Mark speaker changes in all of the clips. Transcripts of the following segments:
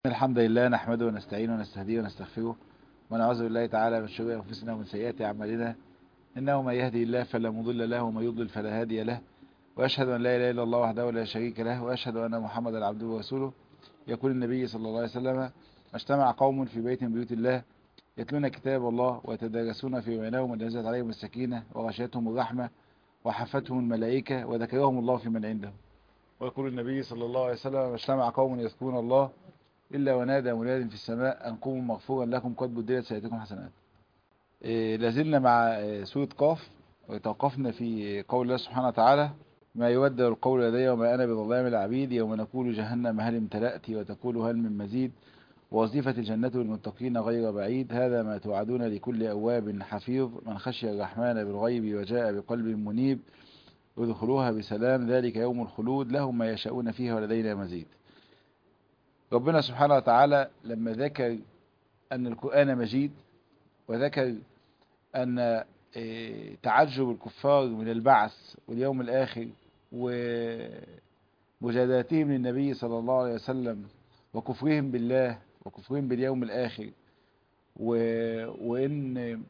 Speaker 1: الحمد لله نحمده ونستعينه ونستهديه ونستغفره ونعوذ بالله تعالى من شرور انفسنا ومن سيئات اعمالنا انه من يهدي الله فلا مضل له ومن يضلل فلا هادي له واشهد ان لا اله الا الله وحده لا شريك له واشهد ان محمدا عبده ورسوله يقول النبي صلى الله عليه وسلم ما اجتمع قوم في بيت من بيوت الله يتلون كتاب الله ويتدارسون في بينهم ونزلت عليهم السكينه وغشيتهم الرحمه وحفتهم الملائكه وذكرهم الله في من عنده ويقول النبي صلى الله عليه وسلم ما اجتمع قوم يذكرون الله إلا ونادى مناد في السماء أن قوموا مغفورا لكم قد بدلت سيئاتكم حسنات إيه لازلنا مع إيه سورة قاف وتوقفنا في قول الله سبحانه وتعالى ما يودع القول لدي وما أنا بظلام العبيد يوم نقول جهنم هل امتلأت وتقول هل من مزيد ووظيفة الجنة للمتقين غير بعيد هذا ما توعدون لكل أواب حفيظ من خشي الرحمن بالغيب وجاء بقلب منيب ادخلوها بسلام ذلك يوم الخلود لهم ما يشاءون فيها ولدينا مزيد ربنا سبحانه وتعالى لما ذكر أن القرآن مجيد وذكر أن تعجب الكفار من البعث واليوم الآخر ومجاداتهم للنبي صلى الله عليه وسلم وكفرهم بالله وكفرهم باليوم الآخر وإن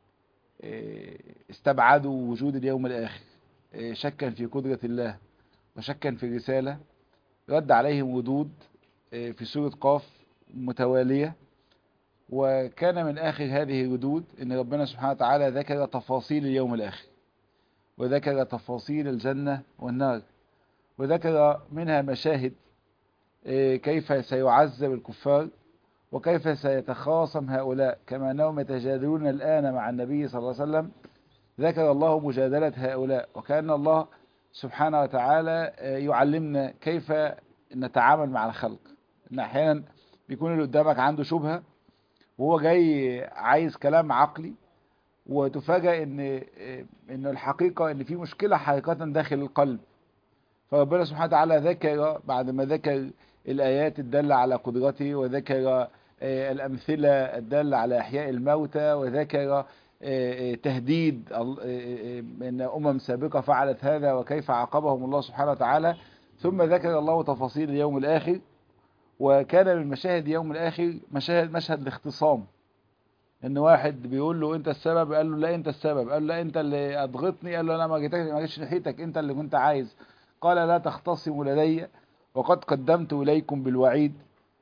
Speaker 1: استبعدوا وجود اليوم الآخر شكا في قدرة الله وشكا في الرسالة رد عليهم ردود في سورة قاف متوالية وكان من آخر هذه الردود أن ربنا سبحانه وتعالى ذكر تفاصيل اليوم الآخر وذكر تفاصيل الجنة والنار وذكر منها مشاهد كيف سيعذب الكفار وكيف سيتخاصم هؤلاء كما أنهم يتجادلون الآن مع النبي صلى الله عليه وسلم ذكر الله مجادلة هؤلاء وكأن الله سبحانه وتعالى يعلمنا كيف نتعامل مع الخلق ان احيانا بيكون اللي قدامك عنده شبهة وهو جاي عايز كلام عقلي وتفاجأ ان ان الحقيقة ان في مشكلة حقيقة داخل القلب فربنا سبحانه وتعالى ذكر بعد ما ذكر الآيات الدالة على قدرته وذكر الأمثلة الدالة على إحياء الموتى وذكر تهديد ان أمم سابقة فعلت هذا وكيف عاقبهم الله سبحانه وتعالى ثم ذكر الله تفاصيل اليوم الآخر وكان من مشاهد يوم الآخر مشاهد مشهد الاختصام ان واحد بيقول له انت السبب قال له لا انت السبب قال له لا انت اللي اضغطني قال له انا ما جيتك ما جيتش ناحيتك انت اللي كنت عايز قال لا تختصموا لدي وقد قدمت اليكم بالوعيد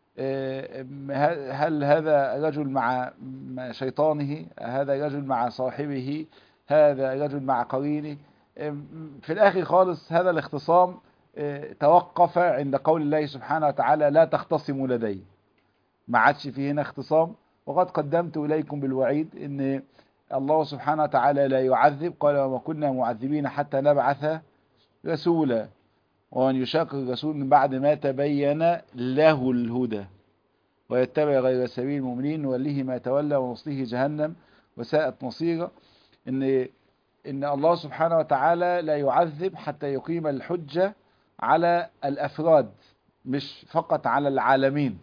Speaker 1: هل هذا رجل مع شيطانه هذا رجل مع صاحبه هذا رجل مع قرينه في الاخر خالص هذا الاختصام توقف عند قول الله سبحانه وتعالى لا تختصموا لدي ما عادش فيه هنا اختصام وقد قدمت إليكم بالوعيد ان الله سبحانه وتعالى لا يعذب قال وما كنا معذبين حتى نبعث رسولا ومن يشاقق الرسول من بعد ما تبين له الهدى ويتبع غير سبيل المؤمنين نوليه ما تولى ونصليه جهنم وساءت مصيرا ان ان الله سبحانه وتعالى لا يعذب حتى يقيم الحجة على الأفراد مش فقط على العالمين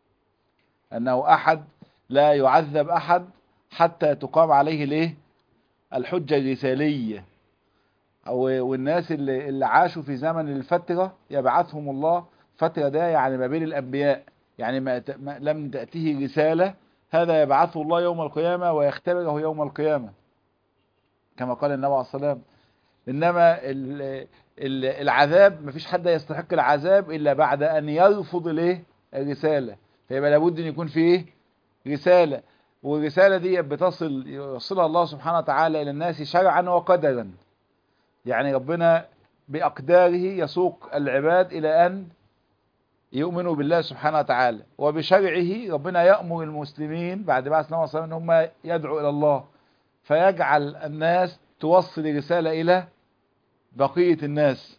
Speaker 1: أنه أحد لا يعذب أحد حتى تقام عليه الايه الحجة الرسالية والناس اللي, اللي عاشوا في زمن الفترة يبعثهم الله فترة ده يعني ما بين الأنبياء يعني ما لم تأتيه رسالة هذا يبعثه الله يوم القيامة ويختبره يوم القيامة كما قال النبي عليه الصلاة والسلام إنما العذاب مفيش حد يستحق العذاب إلا بعد أن يرفض الايه الرسالة فيبقى لابد أن يكون فيه رسالة والرسالة دي بتصل يوصلها الله سبحانه وتعالى إلى الناس شرعا وقدرا يعني ربنا بأقداره يسوق العباد إلى أن يؤمنوا بالله سبحانه وتعالى وبشرعه ربنا يأمر المسلمين بعد بعث نبي صلى الله عليه وسلم أن هم يدعوا إلى الله فيجعل الناس توصل الرسالة إلى بقية الناس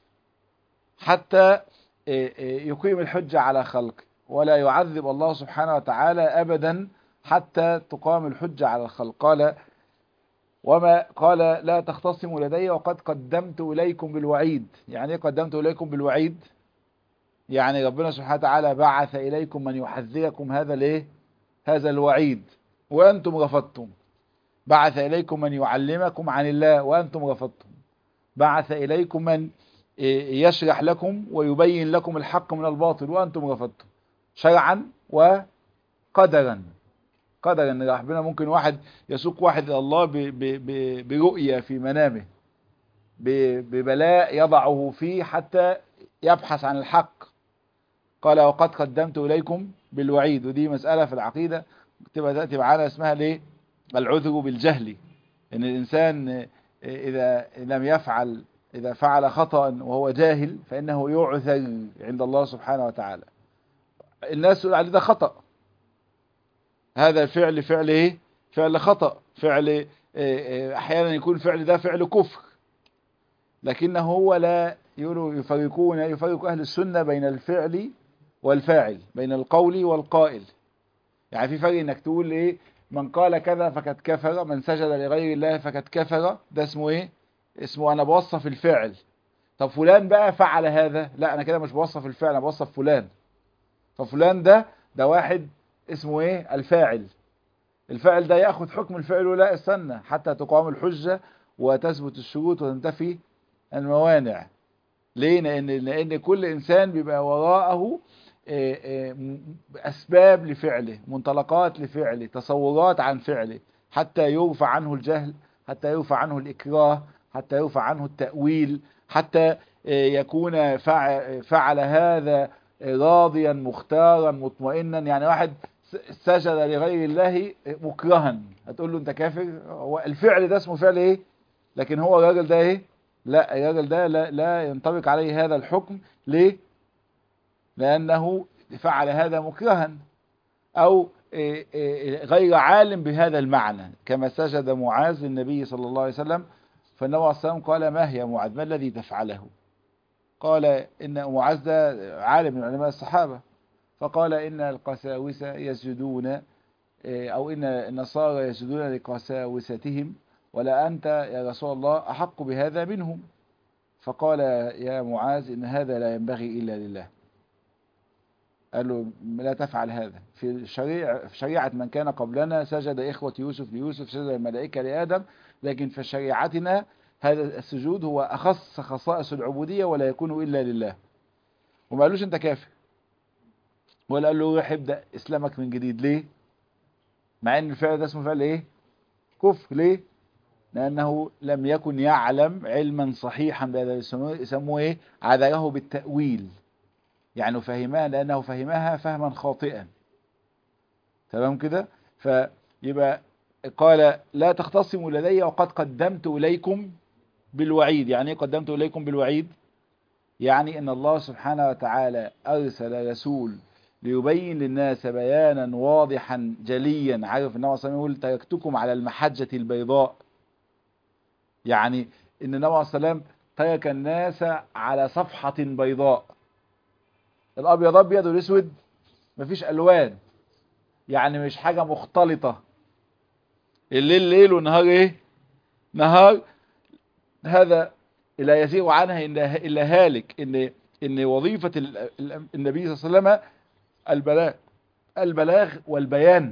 Speaker 1: حتى يقيم الحجة على خلق ولا يعذب الله سبحانه وتعالى أبدا حتى تقام الحجة على الخلق قال وما قال لا تختصموا لدي وقد قدمت إليكم بالوعيد يعني قدمت إليكم بالوعيد يعني ربنا سبحانه وتعالى بعث إليكم من يحذركم هذا الايه هذا الوعيد وأنتم رفضتم بعث إليكم من يعلمكم عن الله وأنتم رفضتم بعث إليكم من يشرح لكم ويبين لكم الحق من الباطل وأنتم رفضتم شرعا وقدرا قدرا ان ربنا ممكن واحد يسوق واحد الى الله ب- ب- ب- برؤية في منامه ب- ببلاء يضعه فيه حتى يبحث عن الحق قال وقد قدمت إليكم بالوعيد ودي مسألة في العقيدة تبقى تأتي معانا اسمها ليه العذر بالجهل ان الانسان اذا لم يفعل اذا فعل خطأ وهو جاهل فانه يعذر عند الله سبحانه وتعالى الناس تقول عليه ده خطأ هذا الفعل فعل ايه فعل خطأ فعل إيه، إيه، احيانا يكون الفعل ده فعل كفر لكنه هو لا يقولوا يفرقون يفرق اهل السنة بين الفعل والفاعل بين القول والقائل يعني في فرق انك تقول ايه من قال كذا فقد كفر من سجد لغير الله فقد كفر ده اسمه ايه اسمه انا بوصف الفعل طب فلان بقى فعل هذا لا انا كده مش بوصف الفعل انا بوصف فلان ففلان ده ده واحد اسمه ايه الفاعل الفاعل ده ياخذ حكم الفعل ولا استنى حتى تقام الحجة وتثبت الشروط وتنتفي الموانع ليه لان لان كل انسان بيبقى وراءه إيه إيه م- اسباب لفعله منطلقات لفعله تصورات عن فعله حتى يرفع عنه الجهل حتى يرفع عنه الاكراه حتى يرفع عنه التأويل حتى إيه يكون فع- فعل هذا راضيا مختارا مطمئنا يعني واحد س- سجد لغير الله مكرها هتقول له انت كافر هو الفعل ده اسمه فعل ايه لكن هو الراجل ده ايه لا الراجل ده لا, لا ينطبق عليه هذا الحكم ليه لأنه فعل هذا مكرها أو إيه إيه غير عالم بهذا المعنى كما سجد معاذ للنبي صلى الله عليه وسلم فالنبي عليه الصلاة والسلام قال ما هي معاذ ما الذي تفعله قال إن معاذ ده عالم من علماء الصحابة فقال إن القساوسة يسجدون إيه، أو إن النصارى يسجدون لقساوستهم ولا أنت يا رسول الله أحق بهذا منهم فقال يا معاذ إن هذا لا ينبغي إلا لله قال له لا تفعل هذا في الشريعة في شريعة من كان قبلنا سجد إخوة يوسف ليوسف سجد الملائكة لآدم لكن في شريعتنا هذا السجود هو أخص خصائص العبودية ولا يكون إلا لله وما قالوش أنت كافر ولا قال له روح ابدأ إسلامك من جديد ليه مع أن الفعل ده اسمه فعل إيه كفر ليه لأنه لم يكن يعلم علما صحيحا بهذا يسموه يسموه إيه عذره بالتأويل يعني فهمها لأنه فهمها فهما خاطئا تمام كده فيبقى قال لا تختصموا لدي وقد قدمت إليكم بالوعيد يعني ايه قدمت إليكم بالوعيد يعني ان الله سبحانه وتعالى أرسل رسول ليبين للناس بيانا واضحا جليا عارف النبي صلى الله عليه وسلم يقول تركتكم على المحجة البيضاء يعني ان النبي عليه السلام ترك الناس على صفحة بيضاء الابيض ابيض والاسود مفيش الوان يعني مش حاجة مختلطة الليل ليل والنهار ايه نهار هذا لا يزيغ عنها الا هالك ان ان وظيفة النبي صلى الله عليه وسلم البلاغ البلاغ والبيان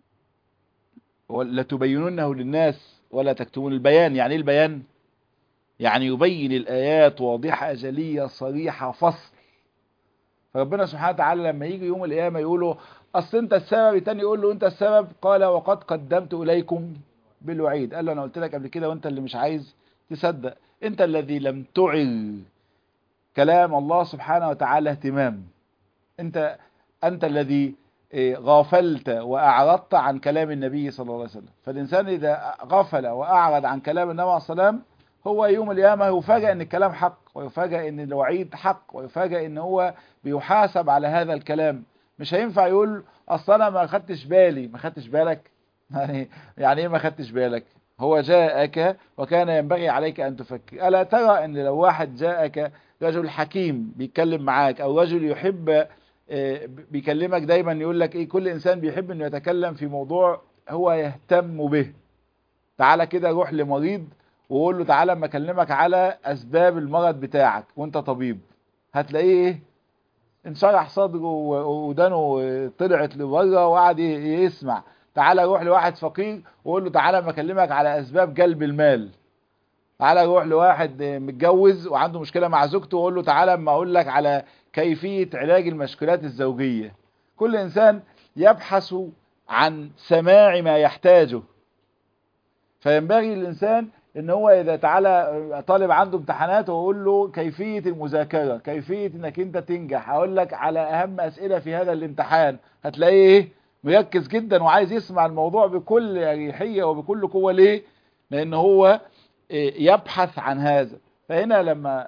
Speaker 1: لتبيننه للناس ولا تكتمون البيان يعني ايه البيان يعني يبين الآيات واضحة جلية صريحة فصل فربنا سبحانه وتعالى لما يجي يوم القيامة يقوله أصل أنت السبب التاني يقول له أنت السبب قال وقد قدمت إليكم بالوعيد قال له أنا قلت لك قبل كده وأنت اللي مش عايز تصدق أنت الذي لم تعل كلام الله سبحانه وتعالى اهتمام أنت أنت الذي غافلت وأعرضت عن كلام النبي صلى الله عليه وسلم فالإنسان إذا غفل وأعرض عن كلام النبي عليه الصلاة والسلام هو يوم القيامة يفاجأ ان الكلام حق ويفاجأ ان الوعيد حق ويفاجأ ان هو بيحاسب على هذا الكلام مش هينفع يقول اصل انا ما خدتش بالي ما خدتش بالك يعني يعني ايه ما خدتش بالك هو جاءك وكان ينبغي عليك ان تفكر الا ترى ان لو واحد جاءك رجل حكيم بيتكلم معاك او رجل يحب بيكلمك دايما يقول لك ايه كل انسان بيحب انه يتكلم في موضوع هو يهتم به تعالى كده روح لمريض وقول له تعالى اما اكلمك على اسباب المرض بتاعك وانت طبيب هتلاقيه ايه انشرح صدره ودانه طلعت لبره وقعد يسمع تعالى روح لواحد فقير وقول له تعالى اما اكلمك على اسباب جلب المال تعالى روح لواحد متجوز وعنده مشكله مع زوجته وقول له تعالى اما اقول لك على كيفيه علاج المشكلات الزوجيه كل انسان يبحث عن سماع ما يحتاجه فينبغي للانسان ان هو اذا تعالى طالب عنده امتحانات واقول له كيفيه المذاكره كيفيه انك انت تنجح اقول لك على اهم اسئله في هذا الامتحان هتلاقيه ايه مركز جدا وعايز يسمع الموضوع بكل اريحيه وبكل قوه ليه لان هو يبحث عن هذا فهنا لما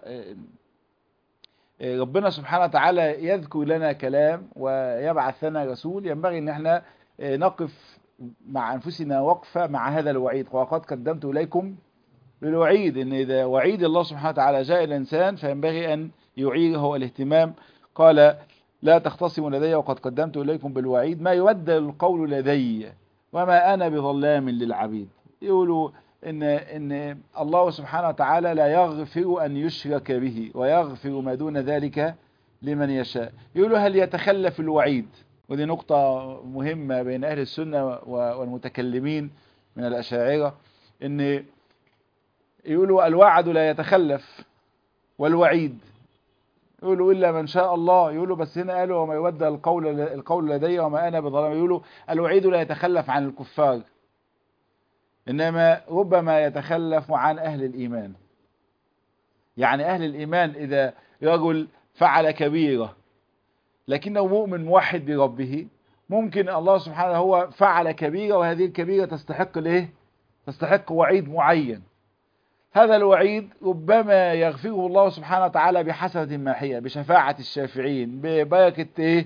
Speaker 1: ربنا سبحانه وتعالى يذكر لنا كلام ويبعث لنا رسول ينبغي ان احنا نقف مع انفسنا وقفه مع هذا الوعيد وقد قدمت اليكم بالوعيد ان اذا وعيد الله سبحانه وتعالى جاء الانسان فينبغي ان يعيره الاهتمام قال لا تختصموا لدي وقد قدمت اليكم بالوعيد ما يبدل القول لدي وما انا بظلام للعبيد يقولوا ان ان الله سبحانه وتعالى لا يغفر ان يشرك به ويغفر ما دون ذلك لمن يشاء يقولوا هل يتخلف الوعيد ودي نقطة مهمة بين أهل السنة والمتكلمين من الأشاعرة إن يقولوا الوعد لا يتخلف والوعيد يقولوا إلا من شاء الله يقولوا بس هنا قالوا وما يودى القول القول لدي وما أنا بظلام يقولوا الوعيد لا يتخلف عن الكفار إنما ربما يتخلف عن أهل الإيمان يعني أهل الإيمان إذا رجل فعل كبيرة لكنه مؤمن موحد بربه ممكن الله سبحانه هو فعل كبيرة وهذه الكبيرة تستحق الايه تستحق وعيد معين هذا الوعيد ربما يغفره الله سبحانه وتعالى بحسنة ماحية بشفاعة الشافعين ببركة ايه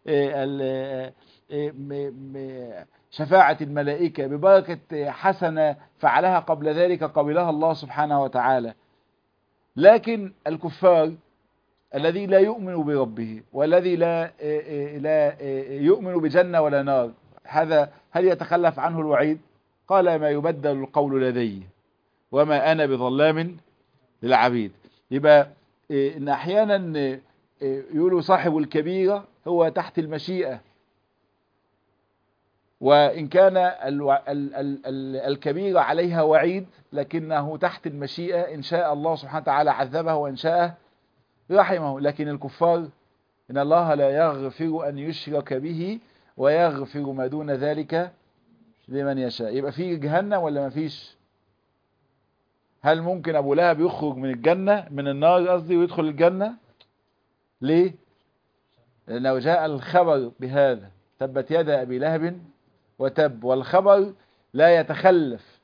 Speaker 1: شفاعة الملائكة ببركة حسنة فعلها قبل ذلك قبلها الله سبحانه وتعالى لكن الكفار الذي لا يؤمن بربه والذي لا لا يؤمن بجنة ولا نار هذا هل يتخلف عنه الوعيد قال ما يبدل القول لدي وما أنا بظلام للعبيد يبقى إن أحيانا يقولوا صاحب الكبيرة هو تحت المشيئة وإن كان الكبيرة عليها وعيد لكنه تحت المشيئة إن شاء الله سبحانه وتعالى عذبه وإن شاء رحمه لكن الكفار إن الله لا يغفر أن يشرك به ويغفر ما دون ذلك لمن يشاء يبقى في جهنم ولا ما فيش هل ممكن أبو لهب يخرج من الجنة من النار قصدي ويدخل الجنة ليه لأنه جاء الخبر بهذا تبت يد أبي لهب وتب والخبر لا يتخلف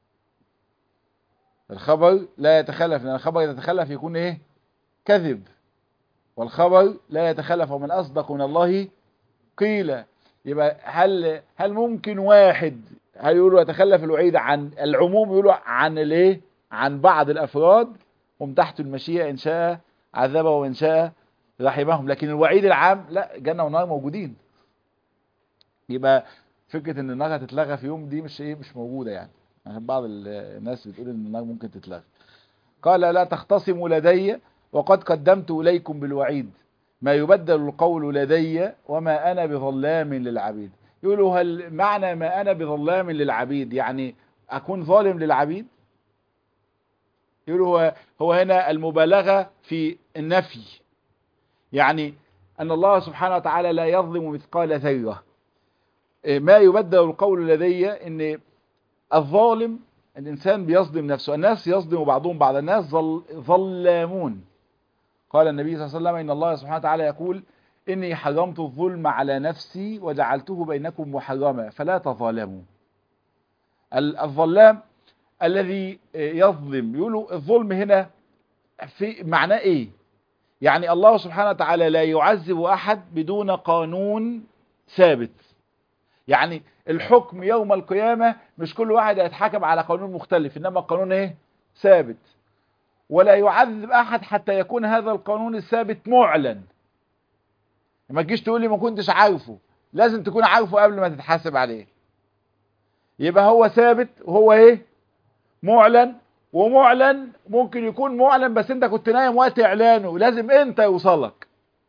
Speaker 1: الخبر لا يتخلف لأن الخبر يتخلف يكون إيه كذب والخبر لا يتخلف ومن أصدق من الله قيل يبقى هل هل ممكن واحد هل يقولوا يتخلف الوعيد عن العموم يقولوا عن الايه عن بعض الافراد هم تحت المشيئه ان شاء عذبه وان شاء رحمهم لكن الوعيد العام لا جنه ونار موجودين يبقى فكره ان النار هتتلغى في يوم دي مش ايه مش موجوده يعني عشان بعض الناس بتقول ان النار ممكن تتلغى قال لا تختصموا لدي وقد قدمت إليكم بالوعيد ما يبدل القول لدي وما أنا بظلام للعبيد يقولوا هل معنى ما أنا بظلام للعبيد يعني أكون ظالم للعبيد يقولوا هو, هو هنا المبالغة في النفي يعني أن الله سبحانه وتعالى لا يظلم مثقال ذرة ما يبدل القول لدي أن الظالم الإنسان بيظلم نفسه الناس يظلم بعضهم بعض الناس ظل ظلامون قال النبي صلى الله عليه وسلم إن الله سبحانه وتعالى يقول إني حرمت الظلم على نفسي وجعلته بينكم محرما فلا تظالموا الظلام الذي يظلم يقولوا الظلم هنا في معناه ايه يعني الله سبحانه وتعالى لا يعذب احد بدون قانون ثابت يعني الحكم يوم القيامة مش كل واحد يتحكم على قانون مختلف انما القانون ايه ثابت ولا يعذب احد حتى يكون هذا القانون الثابت معلن ما تجيش تقول لي ما كنتش عارفه لازم تكون عارفه قبل ما تتحاسب عليه يبقى هو ثابت وهو ايه معلن ومعلن ممكن يكون معلن بس انت كنت نايم وقت اعلانه لازم انت يوصلك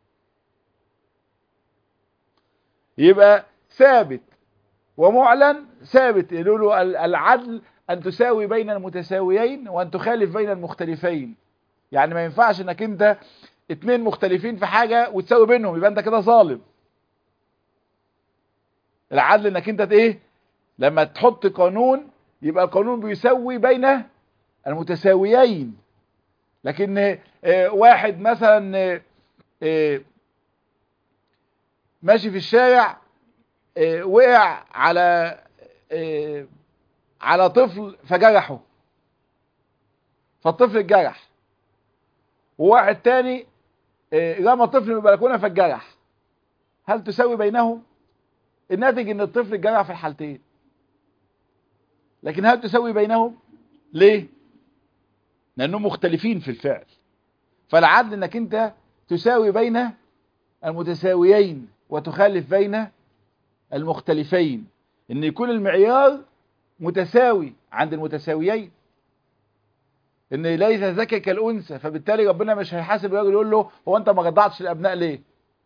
Speaker 1: يبقى ثابت ومعلن ثابت يقولوا العدل ان تساوي بين المتساويين وان تخالف بين المختلفين يعني ما ينفعش انك انت اتنين مختلفين في حاجة وتساوي بينهم يبقى انت كده ظالم العدل انك انت ايه لما تحط قانون يبقى القانون بيسوي بين المتساويين لكن آه، واحد مثلا آه، آه، ماشي في الشارع آه، وقع على آه، على طفل فجرحه فالطفل اتجرح وواحد تاني آه، رمى طفل من البلكونه فاتجرح هل تساوي بينهم الناتج ان الطفل اتجرح في الحالتين لكن هل تساوي بينهم ليه لانهم مختلفين في الفعل فالعدل انك انت تساوي بين المتساويين وتخالف بين المختلفين ان يكون المعيار متساوي عند المتساويين ان ليس ذكر كالانثى فبالتالي ربنا مش هيحاسب الراجل يقول له هو انت ما رضعتش الابناء ليه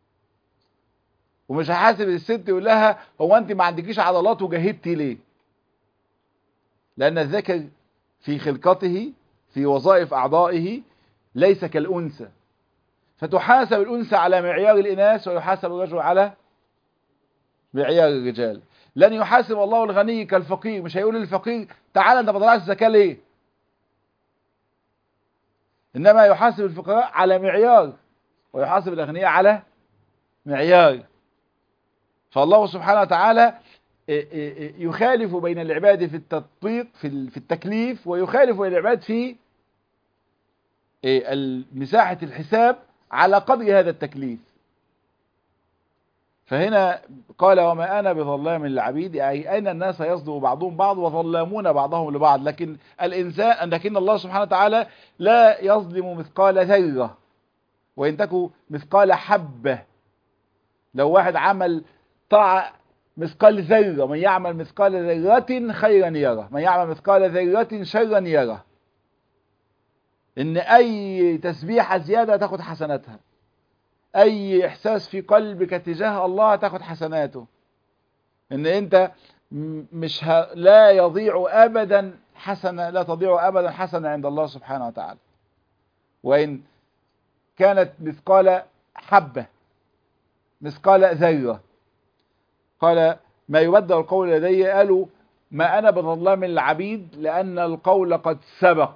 Speaker 1: ومش هيحاسب الست يقول لها هو انت ما عندكيش عضلات وجهدتي ليه لان الذكر في خلقته في وظائف اعضائه ليس كالانثى فتحاسب الانثى على معيار الاناث ويحاسب الرجل على معيار الرجال لن يحاسب الله الغني كالفقير مش هيقول للفقير تعالى انت ما طلعتش الزكاه ليه انما يحاسب الفقراء على معيار ويحاسب الاغنياء على معيار فالله سبحانه وتعالى يخالف بين العباد في التطبيق في في التكليف ويخالف بين العباد في مساحة الحساب على قدر هذا التكليف فهنا قال وما أنا بظلام للعبيد أي أين الناس يصدق بعضهم بعض وظلامون بعضهم لبعض لكن الإنسان لكن الله سبحانه وتعالى لا يظلم مثقال ذرة وإن تكو مثقال حبة لو واحد عمل طاعة مثقال ذرة من يعمل مثقال ذرة خيرا يره من يعمل مثقال ذرة شرا يره ان اي تسبيحة زيادة تاخد حسناتها اي احساس في قلبك تجاه الله تاخد حسناته ان انت مش ه... لا يضيع ابدا حسنة لا تضيع ابدا حسنة عند الله سبحانه وتعالى وان كانت مثقال حبة مثقال ذرة قال ما يبدل القول لدي قالوا ما أنا بظلام العبيد لأن القول قد سبق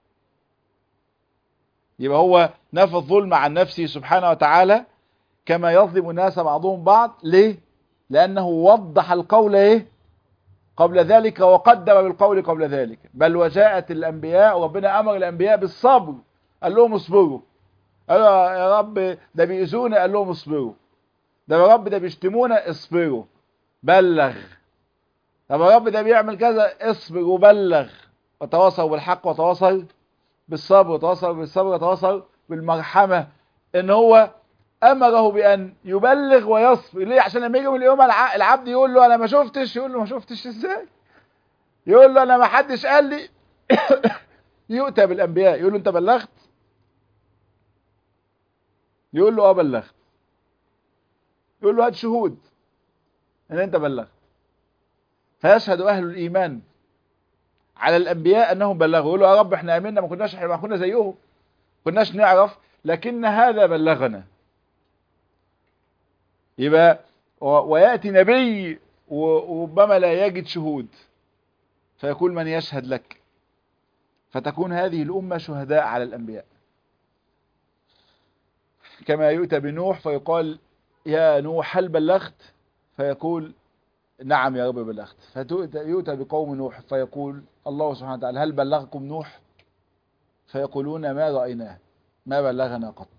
Speaker 1: يبقى هو نفى الظلم عن نفسه سبحانه وتعالى كما يظلم الناس بعضهم بعض ليه لأنه وضح القول ايه قبل ذلك وقدم بالقول قبل ذلك بل وجاءت الأنبياء وربنا أمر الأنبياء بالصبر قال لهم اصبروا قالوا يا رب ده بيأذونا قال لهم اصبروا ده يا رب ده بيشتمونا اصبروا بلغ طب يا رب ده بيعمل كذا اصبر وبلغ وتواصل بالحق وتواصل بالصبر وتواصل بالصبر وتواصل بالمرحمة ان هو امره بان يبلغ ويصبر ليه عشان لما يجي يوم اليوم العبد يقول له انا ما شفتش يقول له ما شفتش ازاي يقول له انا ما حدش قال لي يؤتى بالانبياء يقول له انت بلغت يقول له اه بلغت يقول له هات شهود ان انت بلغت فيشهد اهل الايمان على الانبياء انهم بلغوا يقولوا يا رب احنا امنا ما كناش ما كنا زيهم كناش نعرف لكن هذا بلغنا يبقى وياتي نبي وربما لا يجد شهود فيقول من يشهد لك فتكون هذه الامه شهداء على الانبياء كما يؤتى بنوح فيقال يا نوح هل بلغت فيقول نعم يا رب بلغت فيؤتى بقوم نوح فيقول الله سبحانه وتعالى هل بلغكم نوح فيقولون ما رأيناه ما بلغنا قط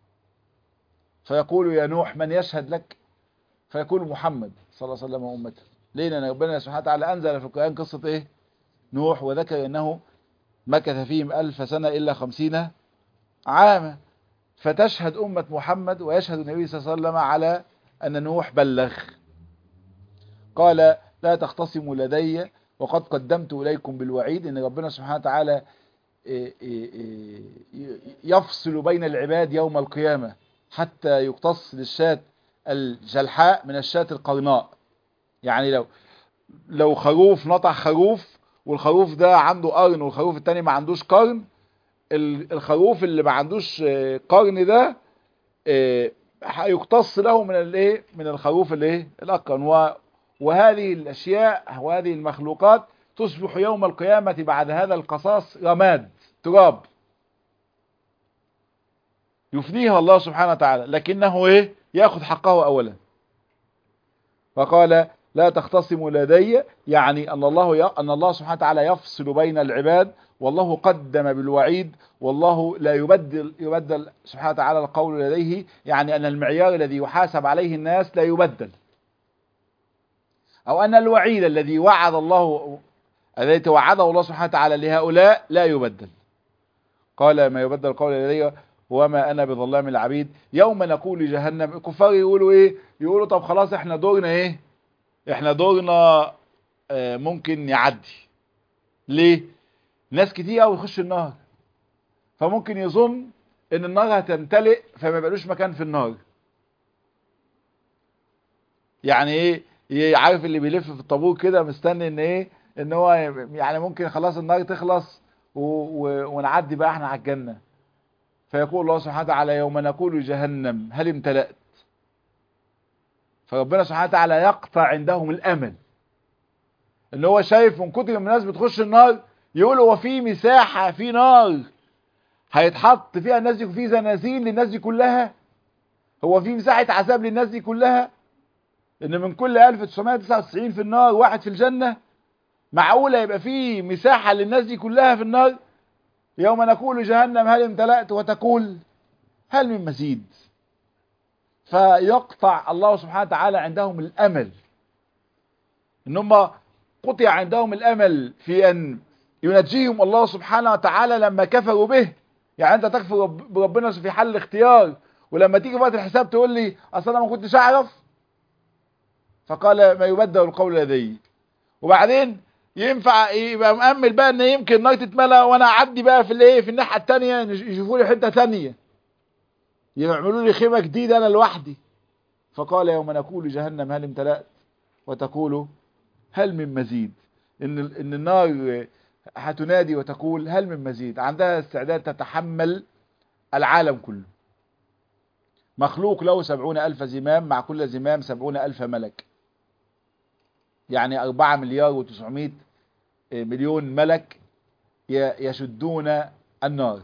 Speaker 1: فيقول يا نوح من يشهد لك فيقول محمد صلى الله عليه وسلم وأمته ليه لأن ربنا سبحانه وتعالى أنزل في القرآن قصة إيه نوح وذكر أنه مكث فيهم ألف سنة إلا خمسين عاما فتشهد أمة محمد ويشهد النبي صلى الله عليه وسلم على أن نوح بلغ قال لا تختصموا لدي وقد قدمت إليكم بالوعيد إن ربنا سبحانه وتعالى يفصل بين العباد يوم القيامة حتى يقتص للشاة الجلحاء من الشاة القرناء يعني لو لو خروف نطع خروف والخروف ده عنده قرن والخروف التاني ما عندوش قرن الخروف اللي ما عندوش قرن ده يقتص له من الايه من الخروف الايه الاقرن وهذه الأشياء وهذه المخلوقات تصبح يوم القيامة بعد هذا القصاص رماد تراب يفنيها الله سبحانه وتعالى لكنه ايه ياخذ حقه اولا فقال لا تختصموا لدي يعني ان الله ي... ان الله سبحانه وتعالى يفصل بين العباد والله قدم بالوعيد والله لا يبدل يبدل سبحانه وتعالى القول لديه يعني ان المعيار الذي يحاسب عليه الناس لا يبدل او ان الوعيد الذي وعد الله الذي توعده الله سبحانه وتعالى لهؤلاء لا يبدل قال ما يبدل القول لدي وما انا بظلام العبيد يوم نقول لجهنم الكفار يقولوا ايه يقولوا طب خلاص احنا دورنا ايه احنا دورنا اه ممكن يعدي ليه ناس كتير قوي يخش النار فممكن يظن ان النار هتمتلئ فما يبقالوش مكان في النار يعني ايه عارف اللي بيلف في الطابور كده مستني ان ايه ان هو يعني ممكن خلاص النار تخلص و... و... ونعدي بقى احنا على الجنه فيقول الله سبحانه وتعالى يوم نقول جهنم هل امتلأت فربنا سبحانه وتعالى يقطع عندهم الامل ان هو شايف من كتر ما الناس بتخش النار يقول هو في مساحة في نار هيتحط فيها الناس دي في زنازين للناس دي كلها هو في مساحة عذاب للناس دي كلها ان من كل 1999 في النار واحد في الجنة معقولة يبقى في مساحة للناس دي كلها في النار يوم نقول جهنم هل امتلأت وتقول هل من مزيد فيقطع الله سبحانه وتعالى عندهم الأمل ان هم قطع عندهم الأمل في أن ينجيهم الله سبحانه وتعالى لما كفروا به يعني أنت تكفر بربنا في حل الاختيار ولما تيجي وقت الحساب تقول لي أصل أنا ما كنتش أعرف فقال ما يبدل القول لدي وبعدين ينفع يبقى مأمل بقى ان يمكن النار تتملى وانا اعدي بقى في الايه في الناحيه الثانيه يشوفوا لي حته ثانيه يعملوا لي خيمه جديده انا لوحدي فقال يوم نقول جهنم هل امتلأت وتقول هل من مزيد ان ان النار هتنادي وتقول هل من مزيد عندها استعداد تتحمل العالم كله مخلوق له سبعون ألف زمام مع كل زمام سبعون ألف ملك يعني أربعة مليار وتسعمائة مليون ملك يشدون النار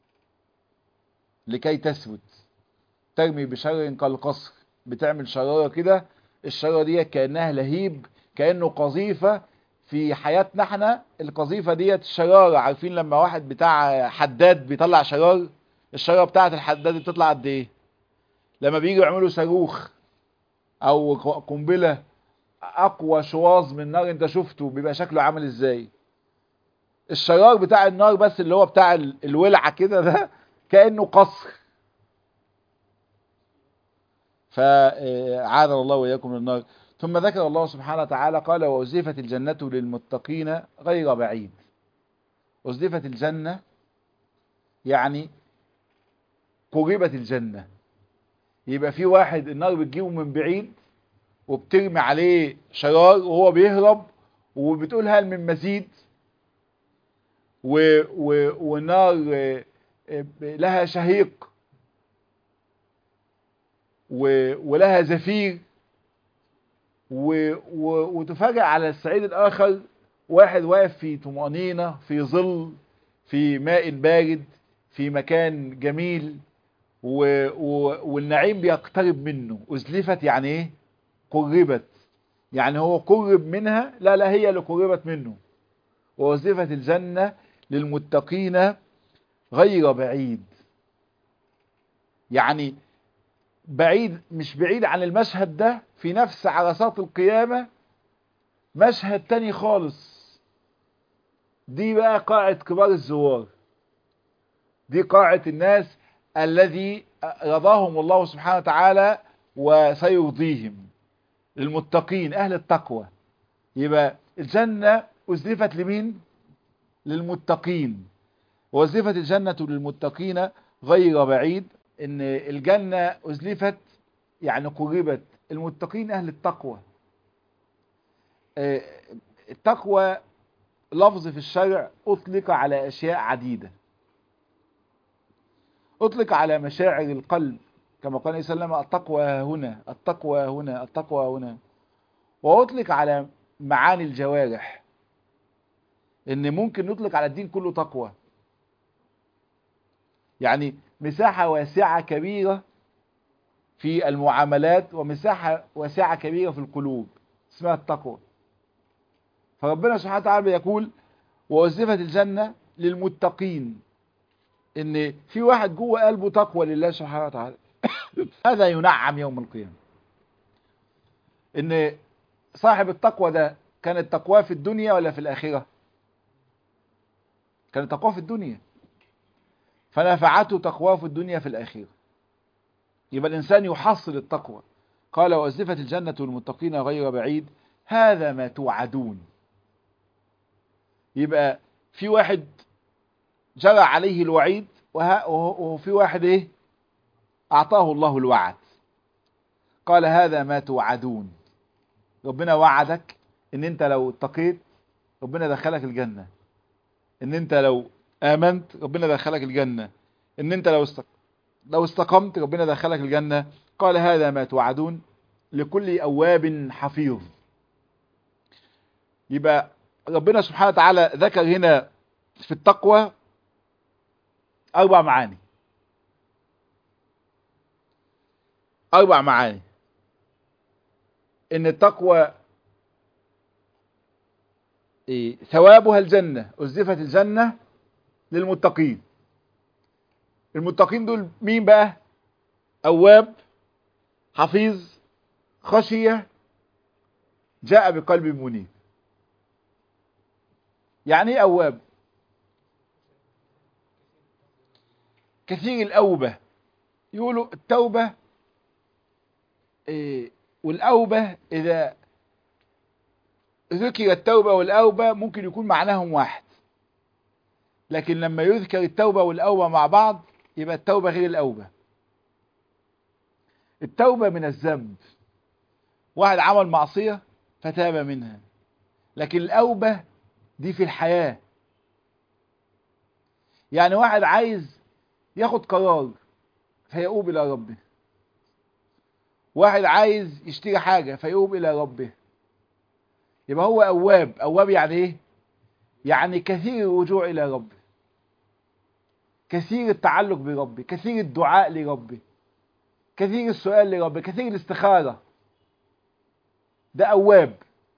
Speaker 1: لكي تثبت ترمي بشر كالقصر بتعمل شرارة كده الشرارة دي كأنها لهيب كأنه قذيفة في حياتنا احنا القذيفة ديت شرارة عارفين لما واحد بتاع حداد بيطلع شرار الشرارة بتاعت الحداد بتطلع قد ايه لما بييجوا يعملوا صاروخ او قنبله اقوى شواظ من نار انت شفته بيبقى شكله عامل ازاي الشرار بتاع النار بس اللي هو بتاع الولعة كده ده كأنه قصر فعاذنا الله وإياكم من النار ثم ذكر الله سبحانه وتعالى قال وأزلفت الجنة للمتقين غير بعيد أزلفت الجنة يعني قربت الجنة يبقى في واحد النار بتجيبه من بعيد وبترمي عليه شرار وهو بيهرب وبتقول هل من مزيد و و ونار لها شهيق و ولها زفير و و وتفاجأ على الصعيد الآخر واحد واقف في طمأنينة في ظل في ماء بارد في مكان جميل و و والنعيم بيقترب منه أزلفت يعني ايه قربت يعني هو قرب منها لا لا هي اللي قربت منه ووظفت الجنة للمتقين غير بعيد يعني بعيد مش بعيد عن المشهد ده في نفس عرصات القيامة مشهد تاني خالص دي بقى قاعة كبار الزوار دي قاعة الناس الذي رضاهم الله سبحانه وتعالى وسيرضيهم للمتقين أهل التقوى يبقى الجنة أزلفت لمين للمتقين وأزلفت الجنة للمتقين غير بعيد إن الجنة أزلفت يعني قربت المتقين أهل التقوى التقوى لفظ في الشرع أطلق على أشياء عديدة أطلق على مشاعر القلب كما قال صلى الله عليه وسلم التقوى هنا التقوى هنا التقوى هنا وأطلق على معاني الجوارح إن ممكن نطلق على الدين كله تقوى يعني مساحة واسعة كبيرة في المعاملات ومساحة واسعة كبيرة في القلوب اسمها التقوى فربنا سبحانه وتعالى يقول وأزفت الجنة للمتقين ان في واحد جوه قلبه تقوى لله سبحانه وتعالى هذا ينعم يوم القيامة ان صاحب التقوى ده كانت تقواه في الدنيا ولا في الآخرة كانت تقواه في الدنيا فنفعته تقواه في الدنيا في الآخرة يبقى الإنسان يحصل التقوى قال وأزفت الجنة للمتقين غير بعيد هذا ما توعدون يبقى في واحد جرى عليه الوعيد وفي واحد ايه اعطاه الله الوعد قال هذا ما توعدون ربنا وعدك ان انت لو اتقيت ربنا دخلك الجنة ان انت لو امنت ربنا دخلك الجنة ان انت لو استق... لو استقمت ربنا دخلك الجنة قال هذا ما توعدون لكل اواب حفيظ يبقى ربنا سبحانه وتعالى ذكر هنا في التقوى أربع معاني أربع معاني إن التقوى إيه ثوابها الجنة أزفت الجنة للمتقين المتقين دول مين بقى أواب حفيظ خشية جاء بقلب منيب يعني ايه أواب كثير الأوبة يقولوا التوبة إيه والأوبة إذا ذكر التوبة والأوبة ممكن يكون معناهم واحد لكن لما يذكر التوبة والأوبة مع بعض يبقى التوبة غير الأوبة التوبة من الذنب واحد عمل معصية فتاب منها لكن الأوبة دي في الحياة يعني واحد عايز ياخد قرار فيقوب إلى ربه واحد عايز يشتري حاجة فيقوب إلى ربه يبقى هو أواب أواب يعني إيه يعني كثير الرجوع إلى ربه كثير التعلق بربه كثير الدعاء لربه كثير السؤال لربه كثير الاستخارة ده أواب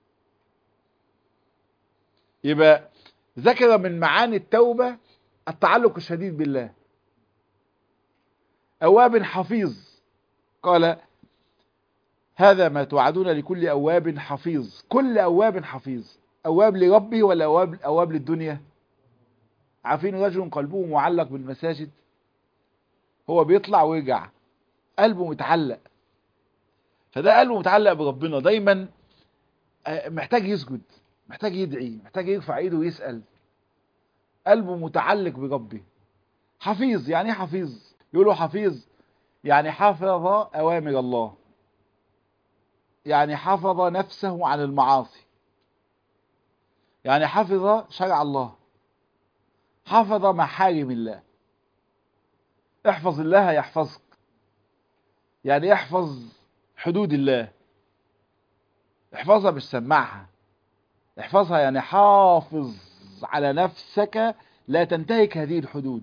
Speaker 1: يبقى ذكر من معاني التوبة التعلق الشديد بالله أواب حفيظ قال هذا ما توعدون لكل أواب حفيظ كل أواب حفيظ أواب لربه ولا أواب, أواب للدنيا عارفين رجل قلبه معلق بالمساجد هو بيطلع ويرجع قلبه متعلق فده قلبه متعلق بربنا دايما محتاج يسجد محتاج يدعي محتاج يرفع ايده ويسأل قلبه متعلق بربه حفيظ يعني ايه حفيظ يقولوا حفيظ يعني حفظ أوامر الله يعني حفظ نفسه عن المعاصي يعني حفظ شرع الله حفظ محارم الله احفظ الله يحفظك يعني احفظ حدود الله احفظها مش سمعها احفظها يعني حافظ على نفسك لا تنتهك هذه الحدود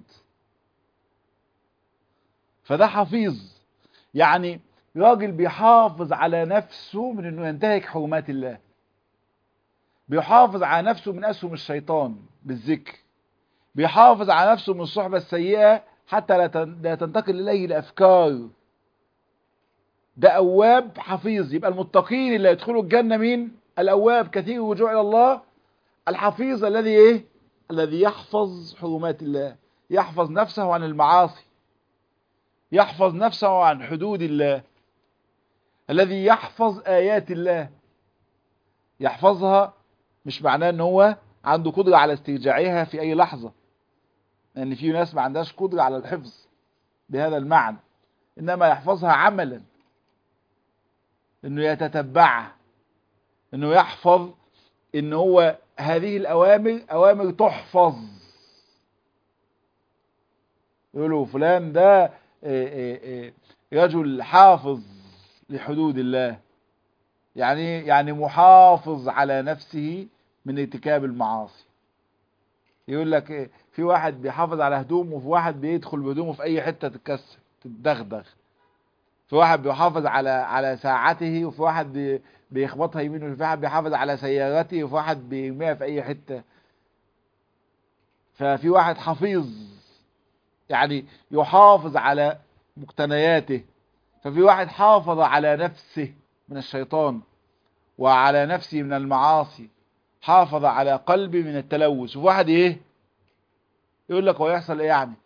Speaker 1: فده حفيظ يعني راجل بيحافظ على نفسه من انه ينتهك حرمات الله بيحافظ على نفسه من اسهم الشيطان بالذكر بيحافظ على نفسه من الصحبة السيئة حتى لا تنتقل إليه الأفكار ده أواب حفيظ يبقى المتقين اللي يدخلوا الجنة مين الأواب كثير الرجوع إلى الله الحفيظ الذي إيه الذي يحفظ حرمات الله يحفظ نفسه عن المعاصي يحفظ نفسه عن حدود الله الذي يحفظ آيات الله يحفظها مش معناه ان هو عنده قدرة على استرجاعها في اي لحظة لان في ناس ما عندهاش قدرة على الحفظ بهذا المعنى انما يحفظها عملا انه يتتبعها انه يحفظ ان هو هذه الاوامر اوامر تحفظ يقولوا فلان ده رجل حافظ لحدود الله يعني يعني محافظ على نفسه من ارتكاب المعاصي يقول لك ايه في واحد بيحافظ على هدومه وفي واحد بيدخل بهدومه في اي حته تتكسر تتدغدغ في واحد بيحافظ على على ساعته وفي واحد بي- بيخبطها يمين وفي واحد بيحافظ على سيارته وفي واحد بيرميها في اي حته ففي واحد حفيظ يعني يحافظ على مقتنياته ففي واحد حافظ على نفسه من الشيطان وعلى نفسه من المعاصي حافظ على قلبه من التلوث وفي واحد ايه يقول لك هو يحصل ايه يعني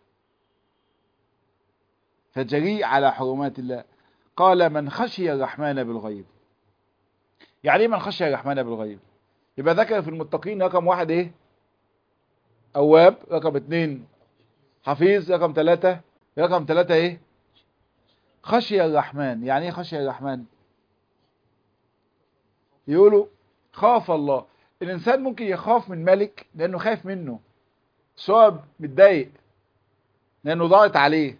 Speaker 1: فجريء على حرمات الله قال من خشي الرحمن بالغيب يعني ايه من خشي الرحمن بالغيب يبقى ذكر في المتقين رقم واحد ايه اواب رقم اتنين حفيظ رقم ثلاثة رقم ثلاثة ايه خشي الرحمن يعني ايه خشي الرحمن يقولوا خاف الله الانسان ممكن يخاف من ملك لانه خايف منه سواء متضايق لانه ضاغط عليه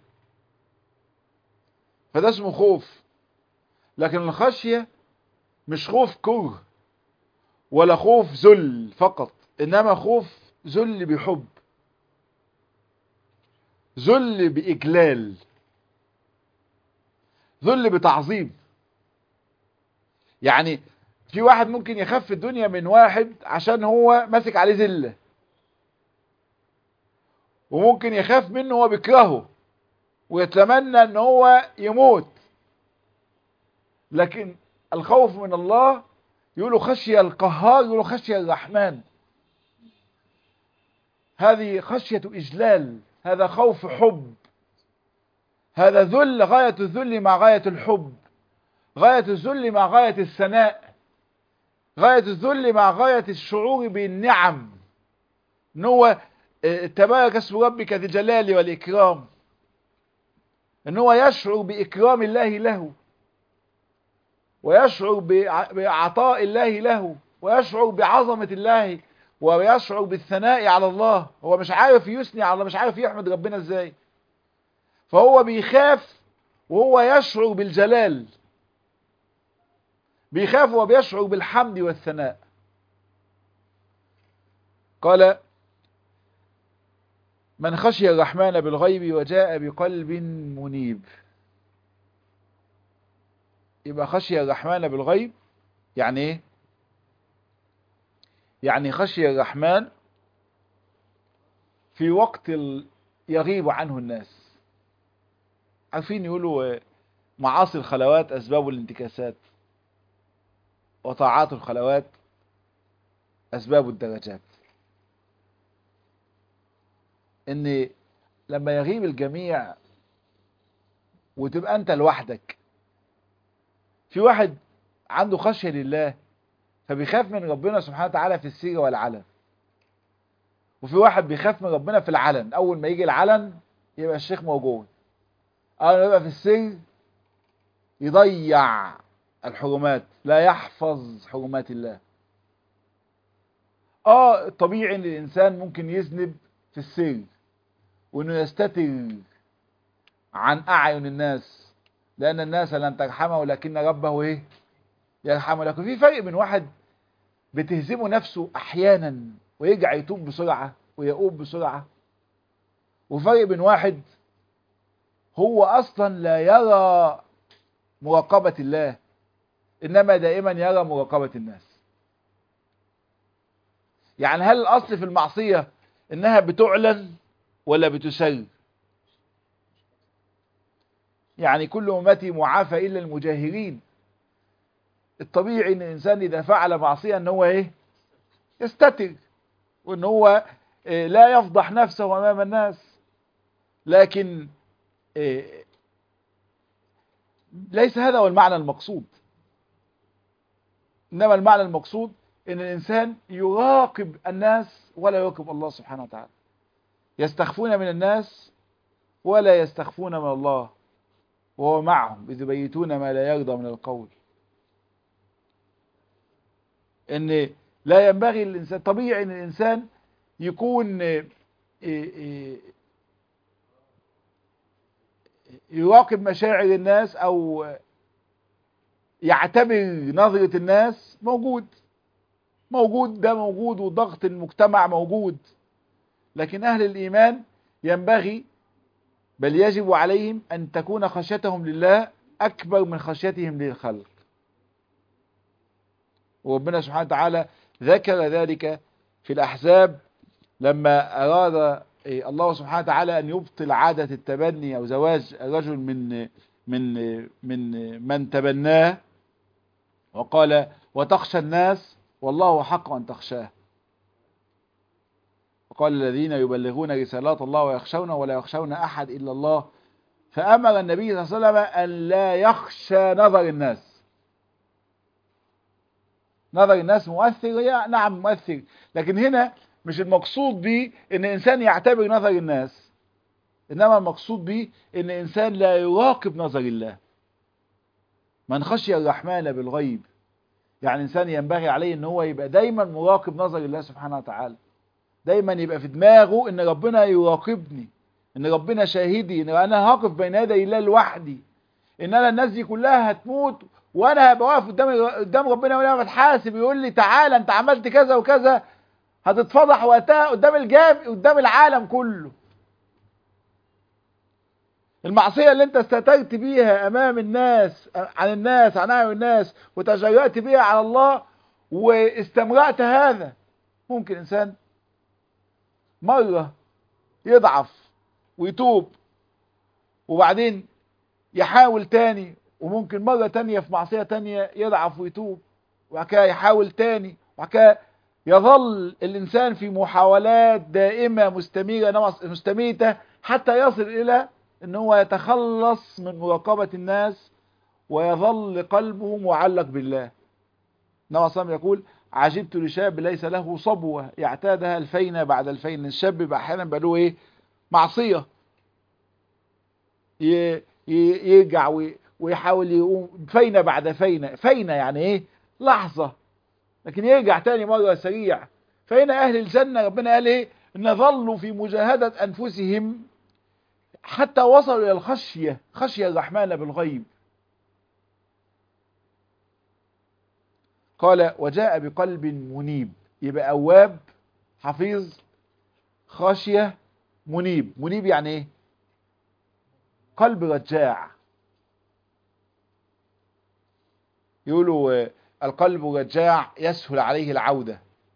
Speaker 1: فده اسمه خوف لكن الخشية مش خوف كره ولا خوف ذل فقط انما خوف ذل بحب ذل بإجلال ذل بتعظيم يعني في واحد ممكن يخاف في الدنيا من واحد عشان هو ماسك عليه ذله وممكن يخاف منه هو بيكرهه ويتمنى ان هو يموت لكن الخوف من الله يقولوا خشية القهار يقولوا خشية الرحمن هذه خشية إجلال هذا خوف حب هذا ذل غاية الذل مع غاية الحب غاية الذل مع غاية الثناء غاية الذل مع غاية الشعور بالنعم ان هو آه، تبارك اسم ربك ذي الجلال والإكرام ان هو يشعر بإكرام الله له ويشعر بع- بعطاء الله له ويشعر بعظمة الله ويشعر بالثناء على الله هو مش عارف يثني على الله مش عارف يحمد ربنا ازاي فهو بيخاف وهو يشعر بالجلال بيخاف وبيشعر بالحمد والثناء قال من خشي الرحمن بالغيب وجاء بقلب منيب يبقى خشي الرحمن بالغيب يعني ايه يعني خشي الرحمن في وقت ال- يغيب عنه الناس عارفين يقولوا آه، معاصي الخلوات اسباب الانتكاسات وطاعات الخلوات اسباب الدرجات ان لما يغيب الجميع وتبقى انت لوحدك في واحد عنده خشية لله فبيخاف من ربنا سبحانه وتعالى في السر والعلن وفي واحد بيخاف من ربنا في العلن اول ما يجي العلن يبقى الشيخ موجود اول ما يبقى في السر يضيع الحرمات لا يحفظ حرمات الله اه طبيعي ان الانسان ممكن يذنب في السر وانه يستتر عن اعين الناس لان الناس لن ترحمه لكن ربه ايه يرحمه لكن في فرق بين واحد بتهزمه نفسه احيانا ويرجع يتوب بسرعة ويؤوب بسرعة وفرق بين واحد هو اصلا لا يرى مراقبة الله انما دائما يرى مراقبة الناس يعني هل الاصل في المعصية انها بتعلن ولا بتسر يعني كل امتي معافى الا المجاهرين الطبيعي ان الانسان اذا فعل معصية ان هو ايه يستتر وان هو إيه لا يفضح نفسه امام الناس لكن إيه ليس هذا هو المعنى المقصود انما المعنى المقصود ان الانسان يراقب الناس ولا يراقب الله سبحانه وتعالى يستخفون من الناس ولا يستخفون من الله وهو معهم إذ يبيتون ما لا يرضى من القول ان لا ينبغي الانسان طبيعي ان الانسان يكون يراقب مشاعر الناس او يعتبر نظرة الناس موجود موجود ده موجود وضغط المجتمع موجود لكن أهل الإيمان ينبغي بل يجب عليهم أن تكون خشيتهم لله أكبر من خشيتهم للخلق وربنا سبحانه وتعالى ذكر ذلك في الأحزاب لما أراد الله سبحانه وتعالى أن يبطل عادة التبني أو زواج الرجل من من من من تبناه وقال وتخشى الناس والله حق أن تخشاه وقال الذين يبلغون رسالات الله ويخشون ولا يخشون أحد إلا الله فأمر النبي صلى الله عليه وسلم أن لا يخشى نظر الناس نظر الناس مؤثر نعم مؤثر لكن هنا مش المقصود به ان انسان يعتبر نظر الناس انما المقصود به ان انسان لا يراقب نظر الله من خشي الرحمن بالغيب يعني انسان ينبغي عليه ان هو يبقى دايما مراقب نظر الله سبحانه وتعالى دايما يبقى في دماغه ان ربنا يراقبني ان ربنا شاهدي ان انا هقف بين يدي الله لوحدي ان انا الناس دي كلها هتموت وانا هبقى واقف قدام قدام ربنا وانا بتحاسب يقول لي تعالى انت عملت كذا وكذا هتتفضح وقتها قدام الجام قدام العالم كله المعصية اللي انت استترت بيها امام الناس عن الناس عن اعين الناس وتجرأت بيها على الله واستمرأت هذا ممكن انسان مرة يضعف ويتوب وبعدين يحاول تاني وممكن مرة تانية في معصية تانية يضعف ويتوب وبعد كده يحاول تاني وبعد كده يظل الإنسان في محاولات دائمة مستمرة مستميتة حتى يصل إلى أن هو يتخلص من مراقبة الناس ويظل قلبه معلق بالله نوع صلى يقول عجبت لشاب ليس له صبوة يعتادها الفين بعد الفين الشاب بقى أحيانا بقى له إيه معصية يرجع ويحاول يقوم فينة بعد فينة فينة يعني ايه لحظة لكن يرجع تاني مرة سريع فهنا اهل الجنة ربنا قال ايه ان ظلوا في مجاهدة انفسهم حتى وصلوا الى الخشية خشية الرحمن بالغيب قال وجاء بقلب منيب يبقى اواب حفيظ خاشية منيب منيب يعني ايه قلب رجاع يقولوا القلب رجاع يسهل عليه العودة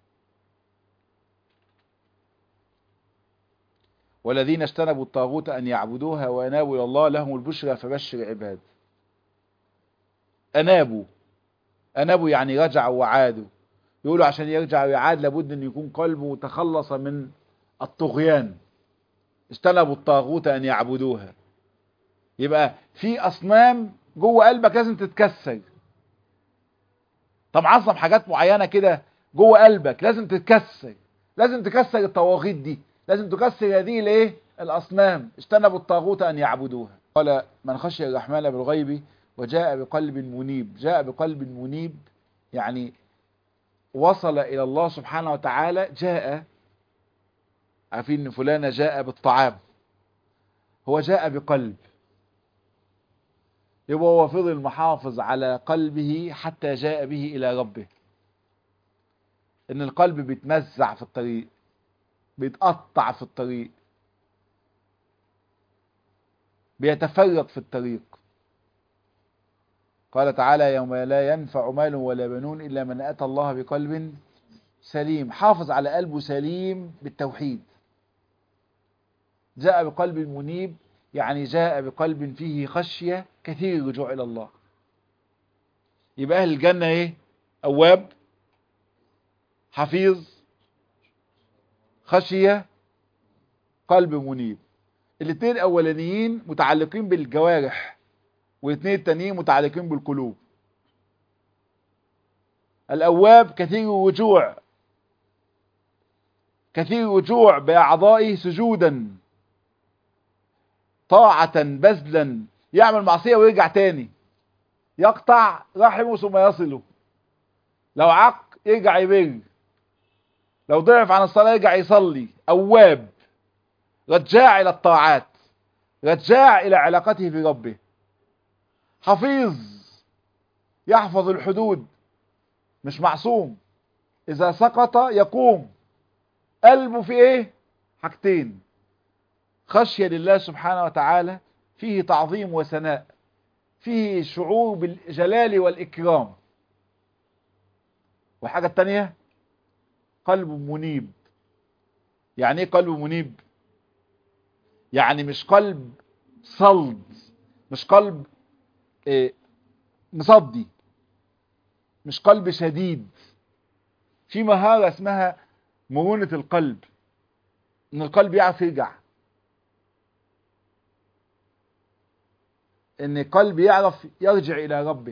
Speaker 1: والذين اجتنبوا الطاغوت أن يعبدوها وأنابوا إلى الله لهم البشرى فبشر عباد أنابوا أنابوا يعني رجعوا وعادوا يقولوا عشان يرجع ويعاد لابد أن يكون قلبه تخلص من الطغيان اجتنبوا الطاغوت أن يعبدوها يبقى في أصنام جوه قلبك لازم تتكسر طب معظم حاجات معينة كده جوه قلبك لازم تتكسر لازم تكسر الطواغيت دي لازم تكسر هذه الايه الاصنام اجتنبوا الطاغوت ان يعبدوها قال من خشي الرحمن بالغيب وجاء بقلب منيب جاء بقلب منيب يعني وصل الى الله سبحانه وتعالى جاء عارفين ان فلان جاء بالطعام هو جاء بقلب يبقى هو فضل محافظ على قلبه حتى جاء به إلى ربه إن القلب بيتمزع في الطريق بيتقطع في الطريق بيتفرق في الطريق قال تعالى يوم لا ينفع مال ولا بنون إلا من أتى الله بقلب سليم حافظ على قلبه سليم بالتوحيد جاء بقلب منيب يعني جاء بقلب فيه خشية كثير الرجوع إلى الله يبقى أهل الجنة إيه أواب حفيظ خشية قلب منيب الاثنين الأولانيين متعلقين بالجوارح والاثنين التانيين متعلقين بالقلوب الأواب كثير الرجوع كثير الرجوع بأعضائه سجودا طاعة بذلا يعمل معصية ويرجع تاني يقطع رحمه ثم يصله لو عق يرجع يبر لو ضعف عن الصلاة يرجع يصلي أواب رجاع إلى الطاعات رجاع إلى علاقته بربه حفيظ يحفظ الحدود مش معصوم اذا سقط يقوم قلبه في ايه حاجتين خشية لله سبحانه وتعالى فيه تعظيم وثناء فيه شعور بالجلال والإكرام والحاجة التانية قلب منيب يعني ايه قلب منيب يعني مش قلب صلد مش قلب إيه مصدي مش قلب شديد في مهارة اسمها مرونة القلب ان القلب يعرف يرجع ان القلب يعرف يرجع الى ربه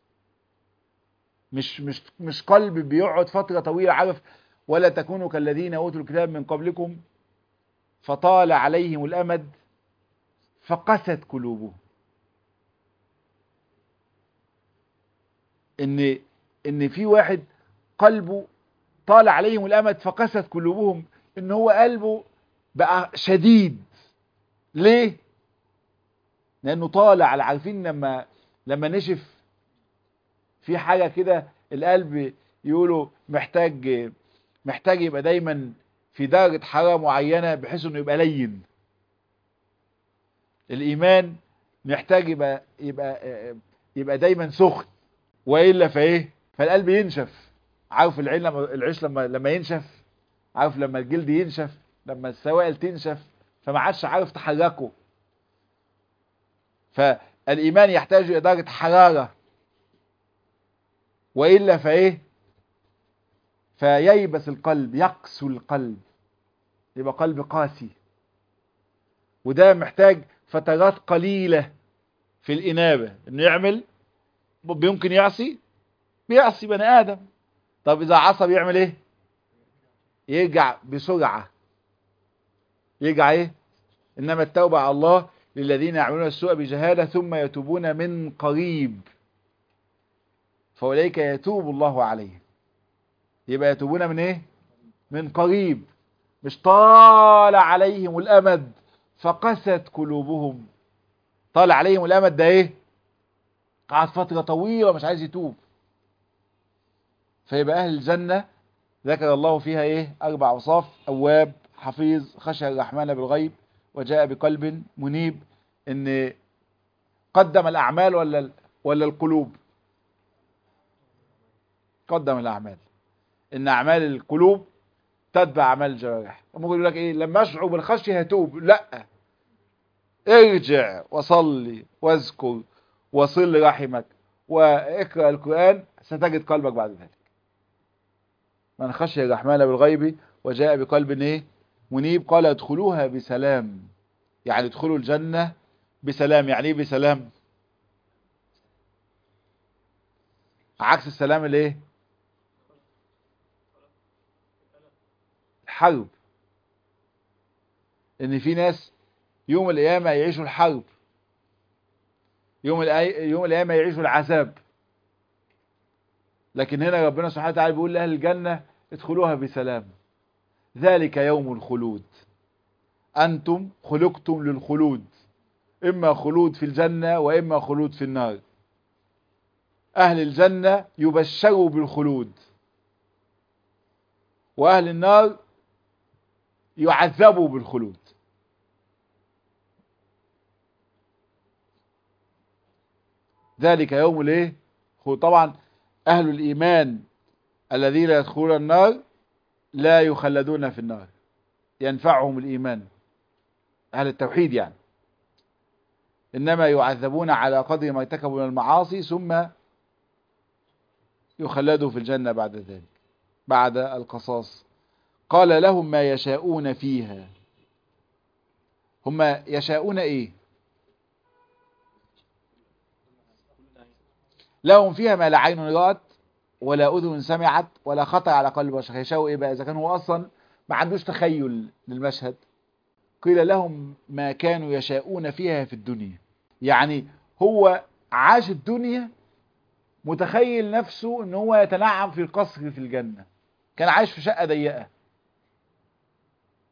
Speaker 1: مش مش مش قلب بيقعد فترة طويلة عارف ولا تكونوا كالذين اوتوا الكتاب من قبلكم فطال عليهم الامد فقست قلوبهم ان ان في واحد قلبه طال عليهم الامد فقست قلوبهم ان هو قلبه بقى شديد ليه لانه طالع على عارفين لما لما نشف في حاجه كده القلب يقولوا محتاج محتاج يبقى دايما في درجه حراره معينه بحيث انه يبقى لين الايمان محتاج يبقى يبقى يبقى دايما سخن والا فايه فالقلب ينشف عارف العين لما العيش لما لما ينشف عارف لما الجلد ينشف لما السوائل تنشف فما عادش عارف تحركه فالايمان يحتاج الى درجه حراره والا فايه فييبس القلب يقسو القلب يبقى قلب قاسي وده محتاج فترات قليله في الانابه انه يعمل يمكن يعصي بيعصي بني ادم طب اذا عصى بيعمل ايه يرجع بسرعه يرجع ايه انما التوبه على الله للذين يعملون السوء بجهاله ثم يتوبون من قريب فاولئك يتوب الله عليهم يبقى يتوبون من ايه من قريب مش طال عليهم الامد فقست قلوبهم طال عليهم الامد ده ايه قعد فتره طويله مش عايز يتوب فيبقى اهل الجنه ذكر الله فيها ايه اربع اوصاف اواب حفيظ خشى الرحمن بالغيب وجاء بقلب منيب ان قدم الاعمال ولا ولا القلوب قدم الاعمال ان اعمال القلوب تتبع اعمال الجوارح ممكن يقول لك ايه لما اشعر بالخشيه هتوب لا ارجع وصلي واذكر وصل رحمك واقرا القران ستجد قلبك بعد ذلك من خشي الرحمن بالغيب وجاء بقلب ايه منيب قال ادخلوها بسلام يعني ادخلوا الجنة بسلام يعني ايه بسلام عكس السلام الايه الحرب ان في ناس يوم القيامة يعيشوا الحرب يوم يوم القيامة يعيشوا العذاب لكن هنا ربنا سبحانه وتعالى بيقول لأهل الجنة ادخلوها بسلام ذلك يوم الخلود أنتم خلقتم للخلود إما خلود في الجنة وإما خلود في النار أهل الجنة يبشروا بالخلود وأهل النار يعذبوا بالخلود ذلك يوم الايه طبعا أهل الإيمان الذين يدخلون النار لا يخلدون في النار ينفعهم الإيمان أهل التوحيد يعني إنما يعذبون على قدر ما ارتكبوا من المعاصي ثم يخلدوا في الجنة بعد ذلك بعد القصاص قال لهم ما يشاءون فيها هم يشاءون ايه لهم فيها ما لا عين رأت ولا أذن سمعت ولا خطر على قلب بشر يشاءوا ايه بقى اذا كان هو اصلا ما عندوش تخيل للمشهد قيل لهم ما كانوا يشاءون فيها في الدنيا يعني هو عاش الدنيا متخيل نفسه ان هو يتنعم في القصر في الجنة كان عايش في شقة ضيقة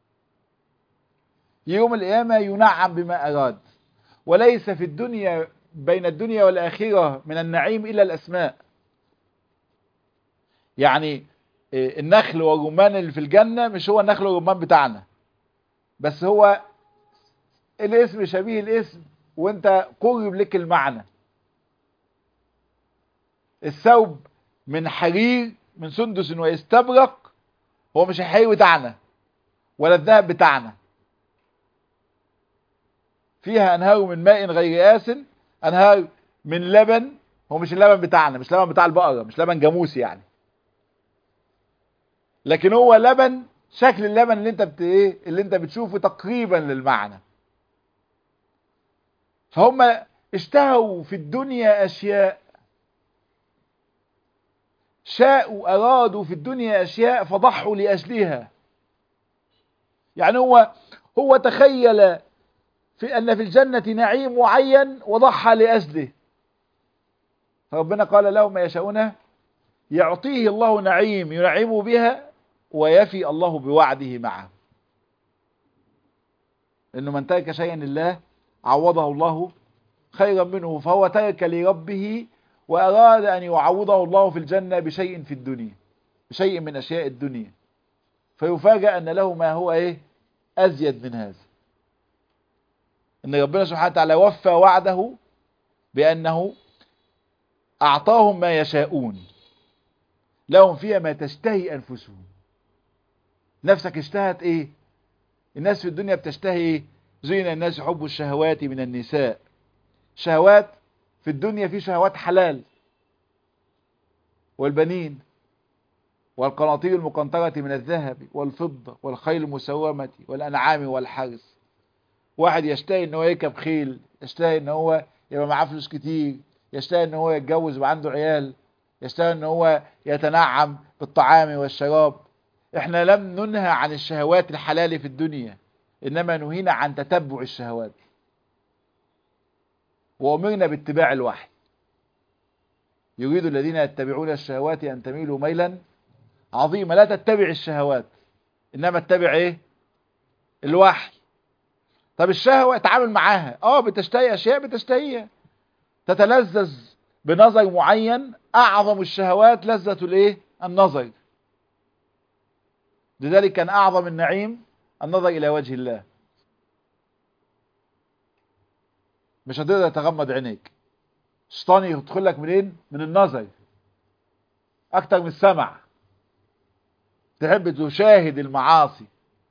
Speaker 1: يوم القيامة ينعم بما أراد وليس في الدنيا بين الدنيا والآخرة من النعيم إلا الأسماء يعني النخل والرمان اللي في الجنة مش هو النخل والرمان بتاعنا بس هو الاسم شبيه الاسم وانت قرب لك المعنى الثوب من حرير من سندس ويستبرق هو مش الحرير بتاعنا ولا الذهب بتاعنا فيها انهار من ماء غير آس انهار من لبن هو مش اللبن بتاعنا مش لبن بتاع البقرة مش لبن جاموسي يعني لكن هو لبن شكل اللبن اللي انت بت ايه اللي انت بتشوفه تقريبا للمعنى فهم اشتهوا في الدنيا اشياء شاءوا ارادوا في الدنيا اشياء فضحوا لاجلها يعني هو هو تخيل في ان في الجنة نعيم معين وضحى لاجله فربنا قال لهم ما يشاءون يعطيه الله نعيم ينعم بها ويفي الله بوعده معه انه من ترك شيئا لله عوضه الله خيرا منه فهو ترك لربه واراد ان يعوضه الله في الجنة بشيء في الدنيا بشيء من اشياء الدنيا فيفاجأ ان له ما هو ايه ازيد من هذا ان ربنا سبحانه وتعالى وفى وعده بانه اعطاهم ما يشاءون لهم فيها ما تشتهي انفسهم نفسك اشتهت ايه الناس في الدنيا بتشتهي ايه زين الناس حب الشهوات من النساء شهوات في الدنيا في شهوات حلال والبنين والقناطير المقنطرة من الذهب والفضة والخيل المسومة والأنعام والحرث واحد يشتهي ان هو يركب خيل يشتهي ان هو يبقى معاه فلوس كتير يشتهي ان هو يتجوز وعنده عيال يشتهي ان هو يتنعم بالطعام والشراب احنا لم ننهى عن الشهوات الحلال في الدنيا انما نهينا عن تتبع الشهوات وامرنا باتباع الوحي يريد الذين يتبعون الشهوات ان تميلوا ميلا عظيما لا تتبع الشهوات انما اتبع ايه الوحي طب الشهوة اتعامل معاها اه بتشتهي اشياء بتشتهيها تتلذذ بنظر معين اعظم الشهوات لذة الايه النظر لذلك كان اعظم النعيم النظر الى وجه الله مش هتقدر تغمض عينيك الشيطان يدخل لك منين من النظر اكتر من السمع تحب تشاهد المعاصي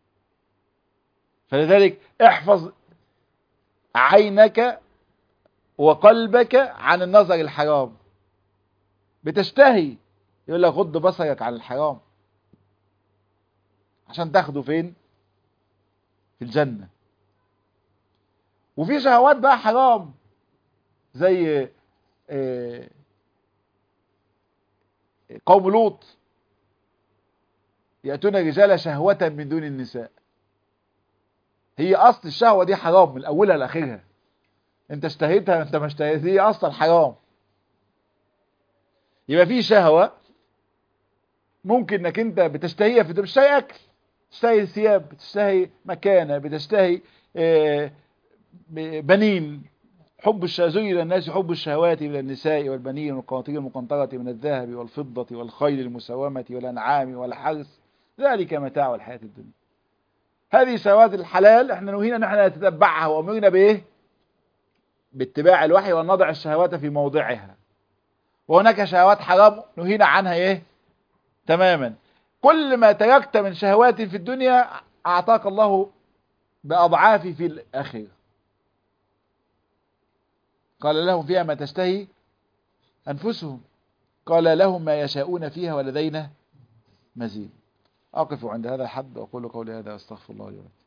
Speaker 1: فلذلك احفظ عينك وقلبك عن النظر الحرام بتشتهي يقول لك غض بصرك عن الحرام عشان تاخده فين في الجنة وفي شهوات بقى حرام زي قوم لوط يأتون الرجال شهوة من دون النساء هي اصل الشهوة دي حرام من اولها لاخرها انت اشتهيتها انت ما اشتهيتها هي اصلا حرام يبقى في شهوة ممكن انك انت بتشتهيها في بتشتهي اكل بتشتهي ثياب بتشتهي مكانة بتشتهي بنين حب الشهوات الناس حب الشهوات من النساء والبنين والقناطير المقنطرة من الذهب والفضة والخيل المسومة والأنعام والحرث ذلك متاع الحياة الدنيا هذه شهوات الحلال احنا نهينا ان احنا نتتبعها وامرنا بايه باتباع الوحي ونضع الشهوات في موضعها وهناك شهوات حرام نهينا عنها ايه تماما كل ما تركت من شهوات في الدنيا اعطاك الله باضعاف في الاخره قال لهم فيها ما تشتهي انفسهم قال لهم ما يشاءون فيها ولدينا مزيد أقف عند هذا الحد وأقول قولي هذا أستغفر الله لي ولكم